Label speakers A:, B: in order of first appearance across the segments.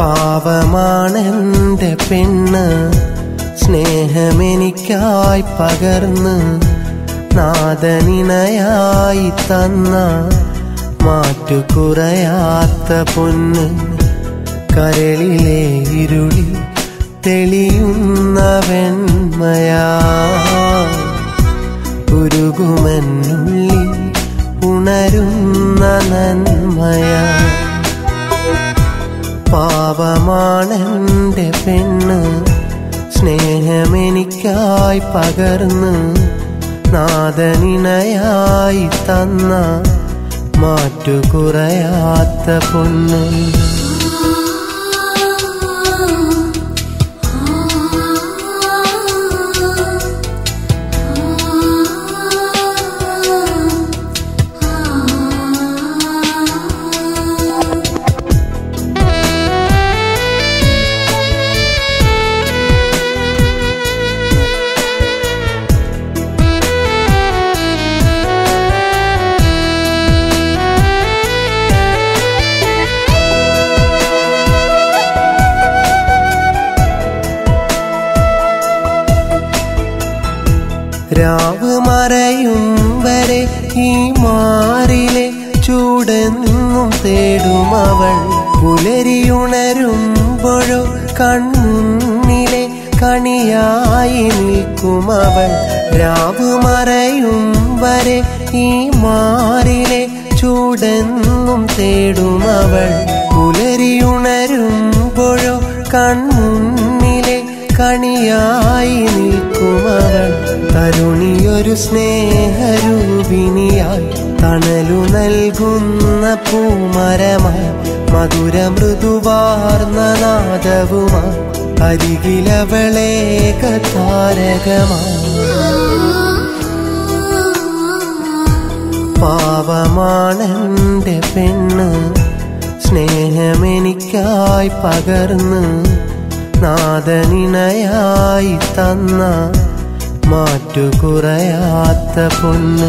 A: പാവമാണെന്റെ പെണ്ണ് സ്നേഹമെനിക്കായി പകർന്ന് നാദനിണയായി തന്ന മാറ്റു കുറയാത്ത പൊന്ന് കരളിലെ ഇരുളി തെളിയുന്ന വെണ്മയാ ഉരുകുമെന്നുള്ളിൽ ഉണരുന്ന നന്മയാ പാവമാണെന്റെ പെണ്ണ് സ്നേഹമെനിക്കായി പകർന്ന് നാദനിണയായി തന്ന മാറ്റു കുറയാത്ത പൊന്ന് രാവ് മറയും വരെ ഈ മാറിലെ ചൂടെന്നും തേടും അവൾ പുലരിയുണരുമ്പോഴോ കൺമുന്നിലെ കണിയായി നിൽക്കും അവൾ രാവ് മറയും വരെ ഈ മാറിലെ ചൂടെന്നും തേടും അവൾ പുലരിയുണരുമ്പോഴോ കൺമുന്നിലെ കണിയായി നിൽക്കും അവൾ തരുണിയൊരു സ്നേഹരൂപിണിയായി തണലു നൽകുന്ന പൂമരമായി മധുര മൃദുവാർന്ന നാദവുമായി അരികിലവളേക താരകമായി പാവമാണെന്റെ പെണ്ണ് സ്നേഹമെനിക്കായി പകർന്ന് നാദനിണയായി തന്ന മാറ്റു കുറയാത്ത പൊന്ന്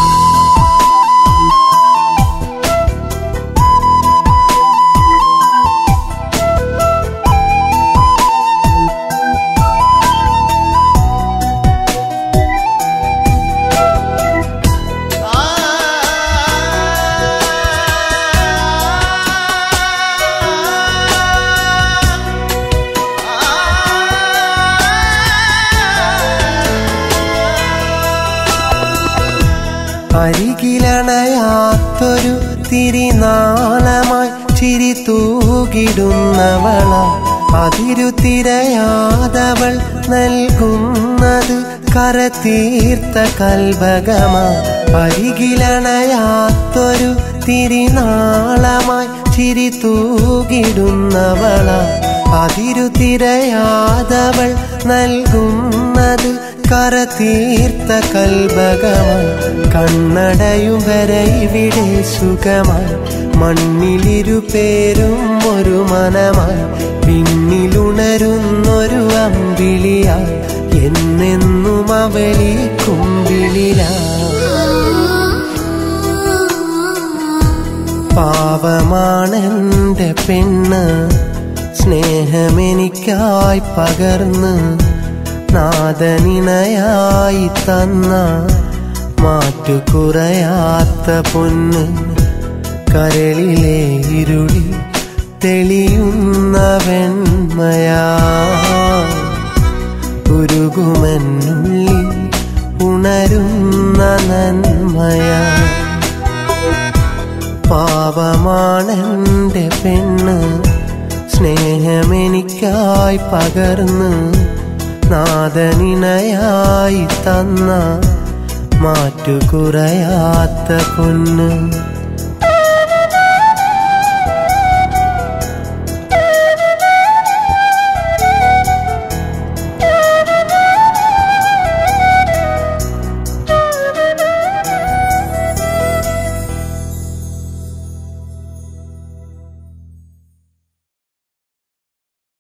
A: അരികിലണയാത്തൊരു തിരിനാളമായി ചിരി തൂകിടുന്നവള അതിരു തിരയാതവൾ നൽകുന്നത് കരതീർത്ത കൽഭകമാ അരികിലണയാത്തൊരു തിരിനാളമായി ചിരി തൂകിടുന്നവള അതിരു തിരയാതവൾ നൽകുന്നത് കരതീർത്ത കൽഭകമായി കണ്ണടയും വരെ ഇവിടെ സുഖമായി മണ്ണിലിരു പേരും ഒരു മനമായി പിന്നിലുണരുന്നൊരു അമ്പിളിയായി എന്നെന്നും അവളി കുമ്പിളിലായി പാവമാണെന്റെ പെണ്ണ് സ്നേഹമെനിക്കായി പകർന്ന് നാദനിണയായി തന്ന മാറ്റു കുറയാത്ത പൊന്ന് കരളിലെ ഇരുളി തെളിയുന്ന വെണ്മയാ ഉരുകുമെന്നുള്ളിൽ ഉണരുന്ന നന്മയാ പാവമാണെന്റെ പെണ്ണ് സ്നേഹമെനിക്കായി പകർന്ന് നാദനിണയായി തന്ന മാറ്റു കുറയാത്ത പൊന്ന്